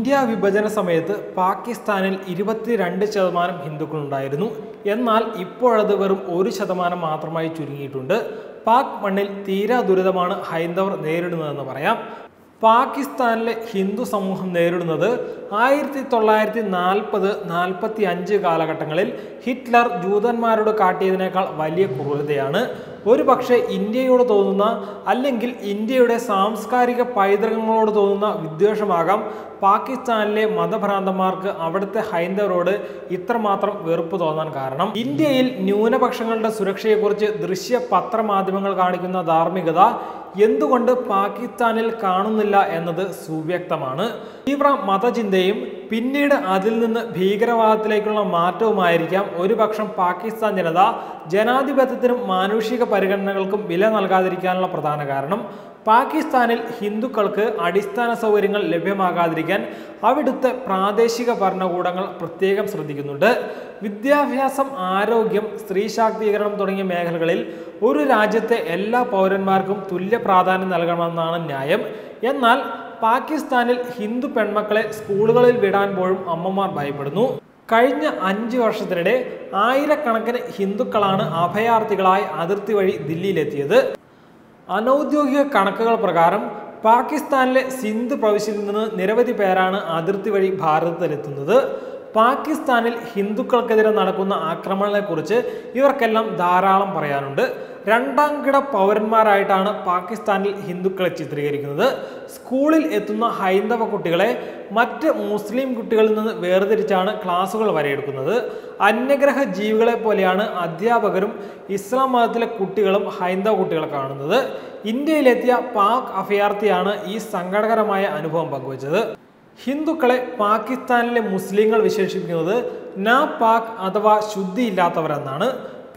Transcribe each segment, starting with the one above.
India വിഭജന സമയത്ത് പാകിസ്ഥാനിൽ ഇരുപത്തിരണ്ട് ശതമാനം ഹിന്ദുക്കളുണ്ടായിരുന്നു എന്നാൽ ഇപ്പോഴത് വെറും ഒരു ശതമാനം മാത്രമായി ചുരുങ്ങിയിട്ടുണ്ട് പാക് മണ്ണിൽ തീരാ ദുരിതമാണ് ഹൈന്ദവർ നേരിടുന്നതെന്ന് പറയാം പാകിസ്ഥാനിലെ ഹിന്ദു സമൂഹം നേരിടുന്നത് ആയിരത്തി തൊള്ളായിരത്തി നാൽപ്പത് നാൽപ്പത്തി അഞ്ച് കാലഘട്ടങ്ങളിൽ ഹിറ്റ്ലർ ജൂതന്മാരോട് കാട്ടിയതിനേക്കാൾ വലിയ ക്രൂരതയാണ് ഒരു പക്ഷേ ഇന്ത്യയോട് തോന്നുന്ന അല്ലെങ്കിൽ ഇന്ത്യയുടെ സാംസ്കാരിക പൈതൃകങ്ങളോട് തോന്നുന്ന വിദ്വേഷമാകാം പാകിസ്ഥാനിലെ മതഭ്രാന്തന്മാർക്ക് അവിടുത്തെ ഹൈന്ദവരോട് ഇത്രമാത്രം വെറുപ്പ് തോന്നാൻ കാരണം ഇന്ത്യയിൽ ന്യൂനപക്ഷങ്ങളുടെ സുരക്ഷയെക്കുറിച്ച് ദൃശ്യ പത്രമാധ്യമങ്ങൾ കാണിക്കുന്ന ധാർമ്മികത എന്തുകൊണ്ട് പാകിസ്ഥാനിൽ കാണുന്നില്ല എന്നത് സുവ്യക്തമാണ് തീവ്ര മതചിന്തയും പിന്നീട് അതിൽ നിന്ന് ഭീകരവാദത്തിലേക്കുള്ള മാറ്റവുമായിരിക്കാം ഒരുപക്ഷം പാകിസ്ഥാൻ ജനത ജനാധിപത്യത്തിനും മാനുഷിക പരിഗണനകൾക്കും വില നൽകാതിരിക്കാനുള്ള പ്രധാന കാരണം പാകിസ്ഥാനിൽ ഹിന്ദുക്കൾക്ക് അടിസ്ഥാന സൗകര്യങ്ങൾ ലഭ്യമാകാതിരിക്കാൻ അവിടുത്തെ പ്രാദേശിക ഭരണകൂടങ്ങൾ പ്രത്യേകം ശ്രദ്ധിക്കുന്നുണ്ട് വിദ്യാഭ്യാസം ആരോഗ്യം സ്ത്രീ ശാക്തീകരണം തുടങ്ങിയ മേഖലകളിൽ ഒരു രാജ്യത്തെ എല്ലാ പൗരന്മാർക്കും തുല്യ പ്രാധാന്യം നൽകണമെന്നാണ് ന്യായം എന്നാൽ പാകിസ്ഥാനിൽ ഹിന്ദു പെൺമക്കളെ സ്കൂളുകളിൽ വിടാൻ പോലും അമ്മമാർ ഭയപ്പെടുന്നു കഴിഞ്ഞ അഞ്ച് വർഷത്തിനിടെ ആയിരക്കണക്കിന് ഹിന്ദുക്കളാണ് അഭയാർത്ഥികളായി അതിർത്തി വഴി ദില്ലിയിലെത്തിയത് അനൗദ്യോഗിക കണക്കുകൾ പ്രകാരം പാകിസ്ഥാനിലെ സിന്ധ് പ്രവിശ്യയിൽ നിന്ന് നിരവധി പേരാണ് അതിർത്തി വഴി ഭാരതത്തിലെത്തുന്നത് പാകിസ്ഥാനിൽ ഹിന്ദുക്കൾക്കെതിരെ നടക്കുന്ന ആക്രമണങ്ങളെക്കുറിച്ച് ഇവർക്കെല്ലാം ധാരാളം പറയാനുണ്ട് രണ്ടാം കിട പൗരന്മാരായിട്ടാണ് പാകിസ്ഥാനിൽ ഹിന്ദുക്കളെ ചിത്രീകരിക്കുന്നത് സ്കൂളിൽ എത്തുന്ന ഹൈന്ദവ കുട്ടികളെ മറ്റ് മുസ്ലിം കുട്ടികളിൽ നിന്ന് വേർതിരിച്ചാണ് ക്ലാസുകൾ വരെയെടുക്കുന്നത് അന്യഗ്രഹ ജീവികളെ പോലെയാണ് അധ്യാപകരും ഇസ്ലാം മതത്തിലെ കുട്ടികളും ഹൈന്ദവ കുട്ടികളെ കാണുന്നത് ഇന്ത്യയിലെത്തിയ പാക് അഭയാർത്ഥിയാണ് ഈ സങ്കടകരമായ അനുഭവം പങ്കുവച്ചത് ഹിന്ദുക്കളെ പാകിസ്ഥാനിലെ മുസ്ലിങ്ങൾ വിശേഷിപ്പിക്കുന്നത് നാ പാക് അഥവാ ശുദ്ധിയില്ലാത്തവരെന്നാണ്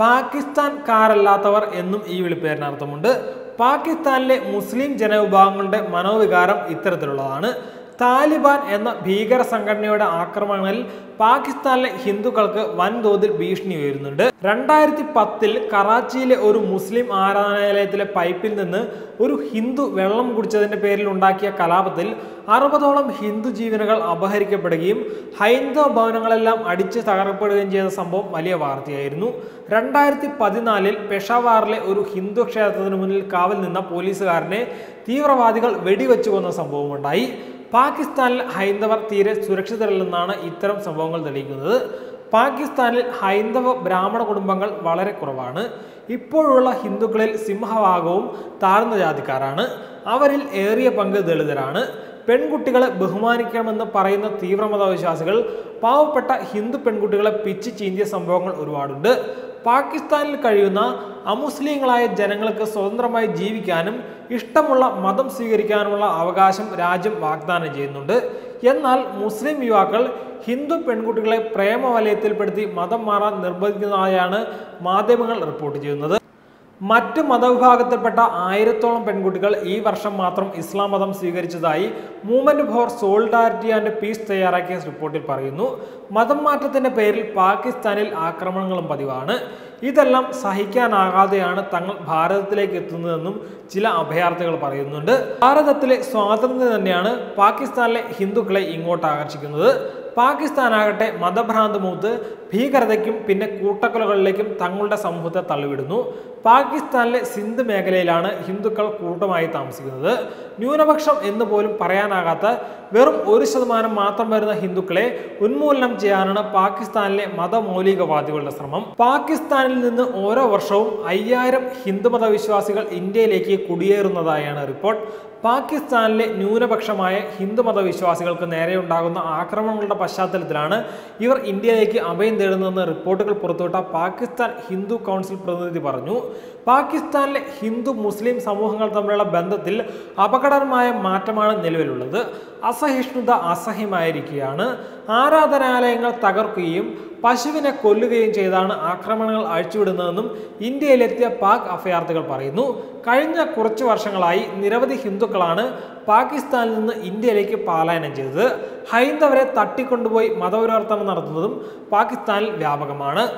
പാകിസ്ഥാൻകാരല്ലാത്തവർ എന്നും ഈ വിളിപ്പേരിന് അർത്ഥമുണ്ട് പാകിസ്ഥാനിലെ മുസ്ലിം ജനവിഭാഗങ്ങളുടെ മനോവികാരം ഇത്തരത്തിലുള്ളതാണ് താലിബാൻ എന്ന ഭീകര സംഘടനയുടെ ആക്രമണങ്ങളിൽ പാകിസ്ഥാനിലെ ഹിന്ദുക്കൾക്ക് വൻതോതിൽ ഭീഷണി ഉയരുന്നുണ്ട് രണ്ടായിരത്തി പത്തിൽ കറാച്ചിയിലെ ഒരു മുസ്ലിം ആരാധനാലയത്തിലെ പൈപ്പിൽ നിന്ന് ഒരു ഹിന്ദു വെള്ളം കുടിച്ചതിന്റെ പേരിൽ ഉണ്ടാക്കിയ കലാപത്തിൽ അറുപതോളം ഹിന്ദു ജീവനുകൾ അപഹരിക്കപ്പെടുകയും ഹൈന്ദവ ഭവനങ്ങളെല്ലാം അടിച്ച് തകർക്കപ്പെടുകയും ചെയ്ത സംഭവം വലിയ വാർത്തയായിരുന്നു രണ്ടായിരത്തി പതിനാലിൽ പെഷാവാറിലെ ഒരു ഹിന്ദു ക്ഷേത്രത്തിന് മുന്നിൽ കാവൽ നിന്ന പോലീസുകാരനെ തീവ്രവാദികൾ വെടിവെച്ചു കൊന്ന സംഭവമുണ്ടായി പാകിസ്ഥാനിൽ ഹൈന്ദവർ തീരെ സുരക്ഷിതരല്ലെന്നാണ് ഇത്തരം സംഭവങ്ങൾ തെളിയിക്കുന്നത് പാകിസ്ഥാനിൽ ഹൈന്ദവ ബ്രാഹ്മണ കുടുംബങ്ങൾ വളരെ കുറവാണ് ഇപ്പോഴുള്ള ഹിന്ദുക്കളിൽ സിംഹഭാഗവും താഴ്ന്ന ജാതിക്കാരാണ് അവരിൽ ഏറിയ പങ്ക് ദളിതരാണ് പെൺകുട്ടികളെ ബഹുമാനിക്കണമെന്ന് പറയുന്ന തീവ്രമത വിശ്വാസികൾ പാവപ്പെട്ട ഹിന്ദു പെൺകുട്ടികളെ പിച്ച് ചീന്തിയ സംഭവങ്ങൾ ഒരുപാടുണ്ട് പാകിസ്ഥാനിൽ കഴിയുന്ന അമുസ്ലിങ്ങളായ ജനങ്ങൾക്ക് സ്വതന്ത്രമായി ജീവിക്കാനും ഇഷ്ടമുള്ള മതം സ്വീകരിക്കാനുമുള്ള അവകാശം രാജ്യം വാഗ്ദാനം ചെയ്യുന്നുണ്ട് എന്നാൽ മുസ്ലിം യുവാക്കൾ ഹിന്ദു പെൺകുട്ടികളെ പ്രേമവലയത്തിൽപ്പെടുത്തി മതം മാറാൻ നിർബന്ധിക്കുന്നതായാണ് മാധ്യമങ്ങൾ റിപ്പോർട്ട് ചെയ്യുന്നത് മറ്റ് മതവിഭാഗത്തിൽപ്പെട്ട ആയിരത്തോളം പെൺകുട്ടികൾ ഈ വർഷം മാത്രം ഇസ്ലാം മതം സ്വീകരിച്ചതായി movement for solidarity and peace തയ്യാറാക്കിയ റിപ്പോർട്ടിൽ പറയുന്നു മതം മാറ്റത്തിന്റെ പേരിൽ പാകിസ്ഥാനിൽ ആക്രമണങ്ങളും പതിവാണ് ഇതെല്ലാം സഹിക്കാനാകാതെയാണ് തങ്ങൾ ഭാരതത്തിലേക്ക് എത്തുന്നതെന്നും ചില അഭയാർത്ഥികൾ പറയുന്നുണ്ട് ഭാരതത്തിലെ സ്വാതന്ത്ര്യം തന്നെയാണ് പാകിസ്ഥാനിലെ ഹിന്ദുക്കളെ ഇങ്ങോട്ട് ആകർഷിക്കുന്നത് പാകിസ്ഥാനാകട്ടെ മതഭ്രാന്ത് മൂത്ത് ഭീകരതയ്ക്കും പിന്നെ കൂട്ടക്കൊലകളിലേക്കും തങ്ങളുടെ സമൂഹത്തെ തള്ളിവിടുന്നു പാകിസ്ഥാനിലെ സിന്ധ് മേഖലയിലാണ് ഹിന്ദുക്കൾ കൂട്ടമായി താമസിക്കുന്നത് ന്യൂനപക്ഷം എന്ന് പോലും പറയാനാകാത്ത വെറും ഒരു ശതമാനം മാത്രം വരുന്ന ഹിന്ദുക്കളെ ഉന്മൂലനം ചെയ്യാനാണ് പാകിസ്ഥാനിലെ മതമൗലികവാദികളുടെ ശ്രമം പാകിസ്ഥാനിൽ നിന്ന് ഓരോ വർഷവും അയ്യായിരം ഹിന്ദുമത വിശ്വാസികൾ ഇന്ത്യയിലേക്ക് കുടിയേറുന്നതായാണ് റിപ്പോർട്ട് പാകിസ്ഥാനിലെ ന്യൂനപക്ഷമായ ഹിന്ദുമത വിശ്വാസികൾക്ക് നേരെയുണ്ടാകുന്ന ആക്രമണങ്ങളുടെ പശ്ചാത്തലത്തിലാണ് ഇവർ ഇന്ത്യയിലേക്ക് അഭയം തേടുന്നതെന്ന് റിപ്പോർട്ടുകൾ പുറത്തുവിട്ട പാകിസ്ഥാൻ ഹിന്ദു കൗൺസിൽ പ്രതിനിധി പറഞ്ഞു പാകിസ്ഥാനിലെ ഹിന്ദു മുസ്ലിം സമൂഹങ്ങൾ തമ്മിലുള്ള ബന്ധത്തിൽ അപകടകരമായ മാറ്റമാണ് നിലവിലുള്ളത് അസഹിഷ്ണുത അസഹ്യമായിരിക്കുകയാണ് ആരാധനാലയങ്ങൾ തകർക്കുകയും പശുവിനെ കൊല്ലുകയും ചെയ്താണ് ആക്രമണങ്ങൾ അഴിച്ചുവിടുന്നതെന്നും ഇന്ത്യയിലെത്തിയ പാക് അഭയാർത്ഥികൾ പറയുന്നു കഴിഞ്ഞ കുറച്ചു വർഷങ്ങളായി നിരവധി ഹിന്ദുക്കളാണ് പാകിസ്ഥാനിൽ നിന്ന് ഇന്ത്യയിലേക്ക് പലായനം ചെയ്തത് ഹൈന്ദവരെ തട്ടിക്കൊണ്ടുപോയി മതപരിവർത്തനം നടത്തുന്നതും പാകിസ്ഥാനിൽ വ്യാപകമാണ്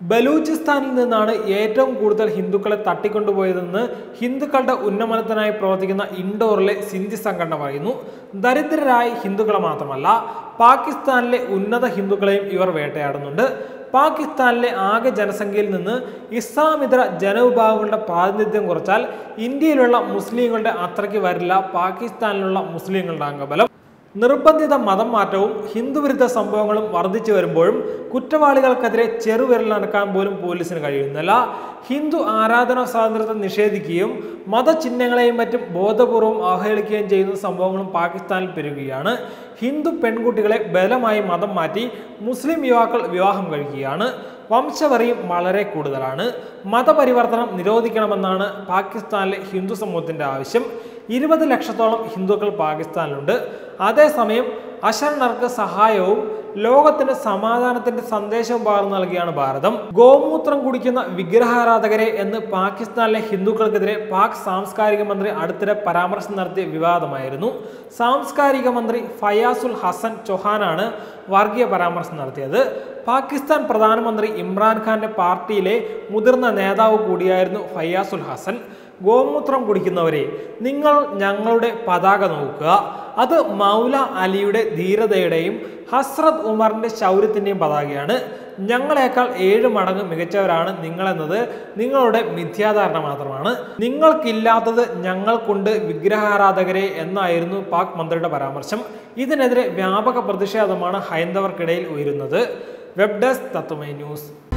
ബലൂചിസ്ഥാനിൽ നിന്നാണ് ഏറ്റവും കൂടുതൽ ഹിന്ദുക്കളെ തട്ടിക്കൊണ്ടുപോയതെന്ന് ഹിന്ദുക്കളുടെ ഉന്നമനത്തിനായി പ്രവർത്തിക്കുന്ന ഇൻഡോറിലെ സിന്ധി സംഘടന പറയുന്നു ദരിദ്രരായ ഹിന്ദുക്കളെ മാത്രമല്ല പാകിസ്ഥാനിലെ ഉന്നത ഹിന്ദുക്കളെയും ഇവർ വേട്ടയാടുന്നുണ്ട് പാകിസ്ഥാനിലെ ആകെ ജനസംഖ്യയിൽ നിന്ന് ഇസ്ലാമിതര ജനവിഭാഗങ്ങളുടെ പ്രാതിനിധ്യം കുറച്ചാൽ ഇന്ത്യയിലുള്ള മുസ്ലിങ്ങളുടെ അത്രയ്ക്ക് വരില്ല പാകിസ്ഥാനിലുള്ള മുസ്ലിങ്ങളുടെ അംഗബലം നിർബന്ധിത മതം മാറ്റവും ഹിന്ദുവിരുദ്ധ സംഭവങ്ങളും വർദ്ധിച്ചു വരുമ്പോഴും കുറ്റവാളികൾക്കെതിരെ ചെറുവിരലനക്കാൻ പോലും പോലീസിന് കഴിയുന്നില്ല ഹിന്ദു ആരാധനാ സ്വാതന്ത്ര്യത്തെ നിഷേധിക്കുകയും മതചിഹ്നങ്ങളെയും മറ്റും ബോധപൂർവം അവഹേളിക്കുകയും ചെയ്യുന്ന സംഭവങ്ങളും പാകിസ്ഥാനിൽ പെരുകുകയാണ് ഹിന്ദു പെൺകുട്ടികളെ ബലമായി മതം മാറ്റി മുസ്ലിം യുവാക്കൾ വിവാഹം കഴിക്കുകയാണ് വംശവെറിയും വളരെ കൂടുതലാണ് മതപരിവർത്തനം നിരോധിക്കണമെന്നാണ് പാകിസ്ഥാനിലെ ഹിന്ദു സമൂഹത്തിന്റെ ആവശ്യം ഇരുപത് ലക്ഷത്തോളം ഹിന്ദുക്കൾ പാകിസ്ഥാനിലുണ്ട് അതേസമയം അശരണർക്ക് സഹായവും ലോകത്തിന് സമാധാനത്തിന്റെ സന്ദേശവും പകർന്നു നൽകിയാണ് ഭാരതം ഗോമൂത്രം കുടിക്കുന്ന വിഗ്രഹാരാധകരെ എന്ന് പാകിസ്ഥാനിലെ ഹിന്ദുക്കൾക്കെതിരെ പാക് സാംസ്കാരിക മന്ത്രി അടുത്തിടെ പരാമർശം നടത്തിയ വിവാദമായിരുന്നു സാംസ്കാരിക മന്ത്രി ഫയാസുൽ ഹസൻ ചൊഹാനാണ് വർഗീയ പരാമർശം നടത്തിയത് പാകിസ്ഥാൻ പ്രധാനമന്ത്രി ഇമ്രാൻഖാന്റെ പാർട്ടിയിലെ മുതിർന്ന നേതാവ് കൂടിയായിരുന്നു ഫയാസുൽ ഹസൻ ഗോമൂത്രം കുടിക്കുന്നവരെ നിങ്ങൾ ഞങ്ങളുടെ പതാക നോക്കുക അത് മൗല അലിയുടെ ധീരതയുടെയും ഹസ്രത് ഉമറിന്റെ ശൗര്യത്തിന്റെയും പതാകയാണ് ഞങ്ങളെക്കാൾ ഏഴ് മടങ്ങ് മികച്ചവരാണ് നിങ്ങളെന്നത് നിങ്ങളുടെ മിഥ്യാധാരണ മാത്രമാണ് നിങ്ങൾക്കില്ലാത്തത് ഞങ്ങൾക്കുണ്ട് വിഗ്രഹാരാധകരെ എന്നായിരുന്നു പാക് മന്ത്രിയുടെ പരാമർശം ഇതിനെതിരെ വ്യാപക പ്രതിഷേധമാണ് ഹൈന്ദവർക്കിടയിൽ ഉയരുന്നത് വെബ് ഡെസ്ക് തത്വമൈ ന്യൂസ്